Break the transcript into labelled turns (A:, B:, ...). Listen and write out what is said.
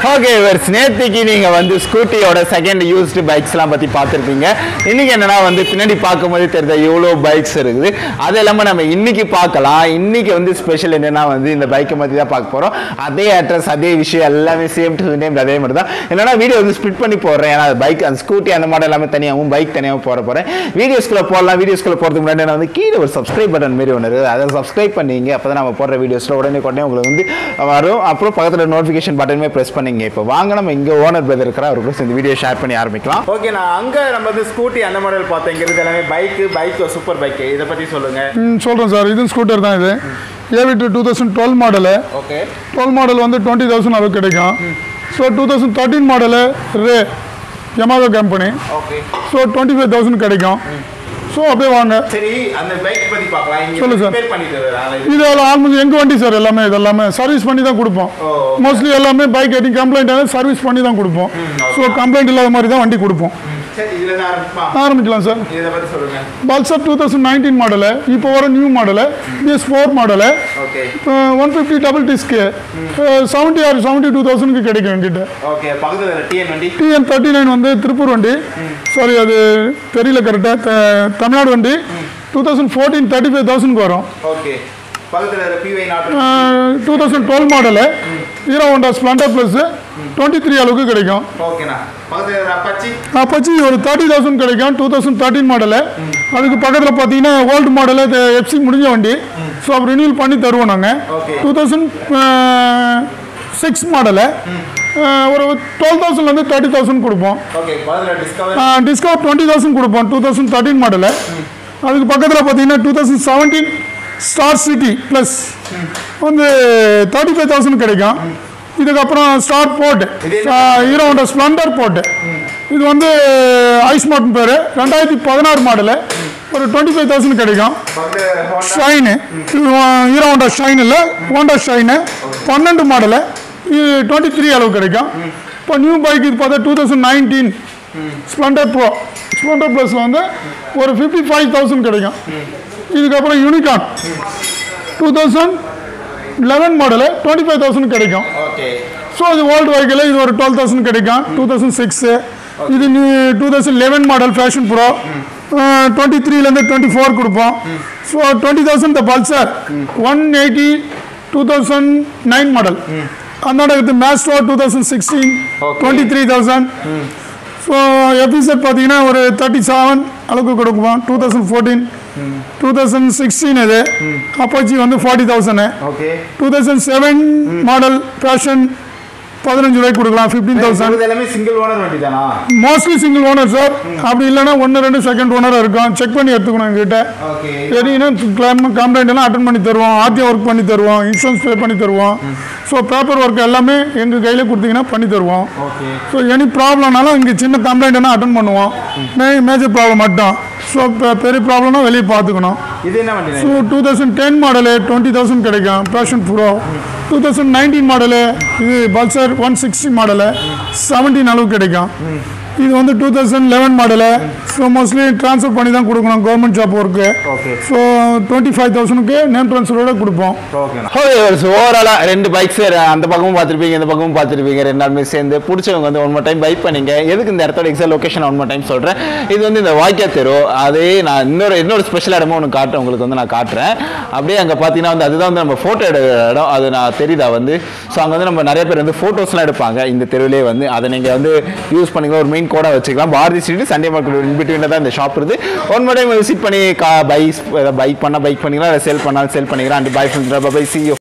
A: Okay verse நேத்திக்கு நீங்க வந்து ஸ்கூட்டியோட செகண்ட் யூஸ்டு பைக்ஸ்லாம் பத்தி பார்த்துருப்பீங்க இன்னைக்கு என்னன்னா வந்து பின்னாடி பார்க்கும்போது தெரியுது இவ்வளோ பைக்ஸ் இருக்குது அது இல்லாமல் நம்ம இன்னைக்கு பார்க்கலாம் இன்னைக்கு வந்து ஸ்பெஷல் என்னன்னா வந்து இந்த பைக்கை பத்தி தான் பார்க்க போறோம் அதே அட்ரஸ் அதே விஷயம் எல்லாமே சேம் டு நேம் அதே மாதிரி தான் என்னன்னா வீடியோ வந்து ஸ்பிட் பண்ணி போடுறேன் ஏன்னா பைக் அந்த ஸ்கூட்டி அந்த மாடல் எல்லாமே தனியாகவும் பைக் தனியாகவும் போட போறேன் வீடியோஸ்குள்ள போடலாம் வீடியோஸ்குள்ள போறதுக்கு முன்னாடி நான் வந்து கீழே ஒரு சப்ஸ்கிரைப் பட்டன் மாரி ஒன்று இருக்குது அதை சப்ஸ்கிரைப் பண்ணீங்க அப்போ தான் நம்ம போடுற வீடியோஸில் உடனே உடனே உங்களுக்கு வந்து வரும் அப்புறம் பக்கத்தில் நோட்டிஃபிகேஷன் பட்டனுமே ப்ரெஸ் பண்ணீங்க இப்போ வாங்க நம்ம இங்கே ஓனர் பிரதர் இருக்கிற அவர் கூட இந்த வீடியோ ஷேர் பண்ணி ஆரம்பிக்கலாம் ஓகே நான் அங்கே நம்ம வந்து ஸ்கூட்டி அந்த மாடல் பார்த்தேன் இங்கே இருக்கிறது எல்லாமே பைக்கு பைக் சூப்பர் பைக்கு இதை பற்றி சொல்லுங்க
B: ம் சொல்கிறேன் சார் இது ஸ்கூட்டர் தான் இது Aviator two thousand twelve model
A: okay
B: twelve model வந்து டுவெண்ட்டி தௌசண்ட் அளவுக்கு கிடைக்கும் so two thousand thirteen model Ray Yamaha company
A: okay
B: so twenty five thousand கிடைக்கும் ஸோ அப்படியே வாங்க
A: சரி அந்த பைக் பற்றி பார்க்கலாம் இங்கே
B: சொல்லு சார்.
A: ரிப்பேர் பண்ணிட்டு வராங்க.
B: இது ஆல்மோஸ்ட் எங்கள் வண்டி சார் எல்லாமே இது எல்லாமே சர்வீஸ் பண்ணி தான் கொடுப்போம்
A: ஓ.
B: மோஸ்ட்லி எல்லாமே பைக் எட்டி கம்ப்ளைண்ட் ஆகும் சர்வீஸ் பண்ணி தான் கொடுப்போம் ஸோ கம்ப்ளைண்ட் இல்லாத மாதிரி தான் வண்டி கொடுப்போம்
A: சரி இதுல இருந்து ஆரம்பிப்பா
B: ஆரம்பிக்கலாம் சார்
A: இதை பற்றி சொல்லுங்க
B: Pulsar two thousand nineteen model இப்போ வர new model BS four model
A: okay
B: one fifty double டிஸ்க்கு செவன்ட்டி ஆர் செவன்ட்டி டூ தௌசண்ட்க்கு கிடைக்கும் என்கிட்ட
A: ஓகே பக்கத்தில் டிஎன் வண்டி
B: டிஎன் தேர்ட்டி நைன் வந்து திருப்பூர் வண்டி சாரி அது தெரியல கரெக்டாக தமிழ்நாடு வண்டி two thousand fourteen thirty five தௌசண்ட்க்கு வரும்
A: ஓகே பக்கத்தில் பிவை not
B: two thousand twelve model Hero Honda Splendor plus twenty three அளவுக்கு கிடைக்கும்
A: ஓகேண்ணா பக்கத்தில் அப்பாச்சி
B: அப்போச்சு ஒரு தேர்ட்டி தௌசண்ட் கிடைக்கும் டூ தௌசண்ட் தேர்ட்டின் மாடலு அதுக்கு பக்கத்தில் பார்த்தீங்கன்னா ஓல்டு மாடலு எஃப்சி முடிஞ்ச வண்டி ஸோ அப்போ ரினியூல் பண்ணி தருவோம் நாங்கள்
A: Okay.
B: Two thousand six model ஒரு டுவெல் தௌசண்ட்லேருந்து தேர்ட்டி தௌசண்ட் கொடுப்போம்
A: ஓகே பக்கத்தில் டிஸ்கவர்
B: டிஸ்கவுண்ட் டுவெண்ட்டி தௌசண்ட் கொடுப்போம் டூ தௌசண்ட் தேர்ட்டின் மாடலு அதுக்கு பக்கத்தில் பார்த்தீங்கன்னா two thousand seventeen Star City plus வந்து தேர்ட்டி ஃபைவ் தௌசண்ட் கிடைக்கும் இதுக்கப்புறம் ஸ்டார் போர்ட்
A: இது
B: ஹீரோ ஹோண்டா ஸ்ப்ளண்டர் போர்ட் இது வந்து ஐஸ் மாட்டன் பேர் ரெண்டாயிரத்தி பதினாறு மாடலு ஒரு டுவெண்ட்டி ஃபைவ் தௌசண்ட் கிடைக்கும்
A: பக்கத்தில் Honda
B: Shine Hero Honda Shine இல்லை ஹோண்டா ஷைனு பன்னெண்டு மாடலு இது டுவெண்ட்டி த்ரீ அளவு கிடைக்கும் இப்போ நியூ பைக் இது பார்த்தா two thousand nineteen Splendor Pro Splendor ப்ளஸில் வந்து ஒரு ஃபிஃப்டி ஃபைவ் தௌசண்ட் கிடைக்கும் இதுக்கப்புறம் Unicorn two thousand eleven model twenty five thousand கிடைக்கும்
A: ஓகே
B: ஸோ இது ஓல்டு வெஹிக்கிள் இது ஒரு டுவெல் தௌசண்ட் கிடைக்கும் டூ தௌசண்ட் சிக்ஸு இது நீ two thousand eleven model Passion Pro twenty த்ரீலேருந்து twenty four கொடுப்போம் so twenty thousand the Pulsar one eighty two thousand nine model அதோட இது Maestro two thousand sixteen
A: Okay.
B: Twenty three thousand so எபிசெட் பார்த்தீங்கன்னா ஒரு thirty seven அளவுக்கு கொடுப்போம் two thousand fourteen two thousand sixteen இது Apache வந்து forty thousand
A: okay
B: two thousand seven model Passion பதினஞ்சு ரூபாய்க்கு கொடுக்கலாம் ஃபிஃப்டீன் தௌசண்ட்
A: இது எல்லாமே சிங்கிள் ஓனர் வண்டி தானா
B: மோஸ்ட்லி சிங்கிள் ஓனர் சார் அப்படி இல்லைன்னா ஒன்று ரெண்டு செகண்ட் ஓனராக இருக்கும் செக் பண்ணி எடுத்துக்கணும் எங்ககிட்ட
A: ஓகே
B: சரிங்கன்னா கிளைம் கம்ப்ளைண்ட் எல்லாம் அட்டன் பண்ணி தருவோம் ஆர்டிஓ ஒர்க் பண்ணி தருவோம் இன்சூரன்ஸ் பே பண்ணி தருவோம் ஸோ பேப்பர் ஒர்க் எல்லாமே எங்கள் கையில் கொடுத்தீங்கன்னா பண்ணி தருவோம்
A: ஓகே
B: ஸோ எனி ப்ராப்ளம்னாலும் இங்கே சின்ன கம்ப்ளைண்ட்னா அட்டன் பண்ணுவோம் மே மேஜர் ப்ராப்ளம் மட்டும் ஸோ பெரிய ப்ராப்ளம்னா வெளியே பார்த்துக்கணும்
A: இது என்ன வண்டி
B: so two thousand ten model twenty thousand கிடைக்கும் Passion Pro two thousand nineteen model இது Pulsar one sixty model seventeen அளவு கிடைக்கும் இது வந்து two thousand eleven model so mostly transfer பண்ணி தான் கொடுக்கணும் government job work
A: okay
B: so twenty five தௌசண்ட்க்கு நேம் ட்ரான்ஸ்ஃபரோட கொடுப்போம்
A: ஓகேண்ணா ஓவராலாக ரெண்டு பைக்ஸ் அந்த பக்கமும் பார்த்துருப்பீங்க இந்த பக்கமும் பார்த்துருப்பீங்க ரெண்டாலுமே சேர்ந்து பிடிச்சவங்க வந்து ஒன் மோர் டைம் பைக் பண்ணீங்க எதுக்கு இந்த இடத்தோட exact location one more time சொல்கிறேன் இது வந்து இந்த வாய்க்கா தெரு அதே நான் இன்னொரு இன்னொரு ஸ்பெஷல் இடமும் ஒன்று காட்டுறேன் உங்களுக்கு வந்து நான் காட்டுறேன் அப்படியே அங்கே பார்த்தீங்கன்னா வந்து அதுதான் வந்து நம்ம ஃபோட்டோ எடுக்கிற இடம் அது நான் தெரியுதா வந்து ஸோ அங்கே வந்து நம்ம நிறைய பேர் வந்து ஃபோட்டோஸ்லாம் எடுப்பாங்க இந்த தெருவிலே வந்து அதை நீங்கள் வந்து யூஸ் பண்ணிக்கலாம் ஒரு மெயின் கோடாக வச்சுக்கலாம் பாரதி ஸ்ட்ரீட் சண்டே மார்க்கெட் இன்பிட்வீனில் தான் இந்த ஷாப் இருக்குது ஒன் மோர் டைம் விசிட் பண்ணி கா பைக் பைக் பண்ணால் பைக் பண்ணிக்கலாம் செல் பண்ணாலும் செல் பண்ணிக்கலாம் அண்ட் பை பை சி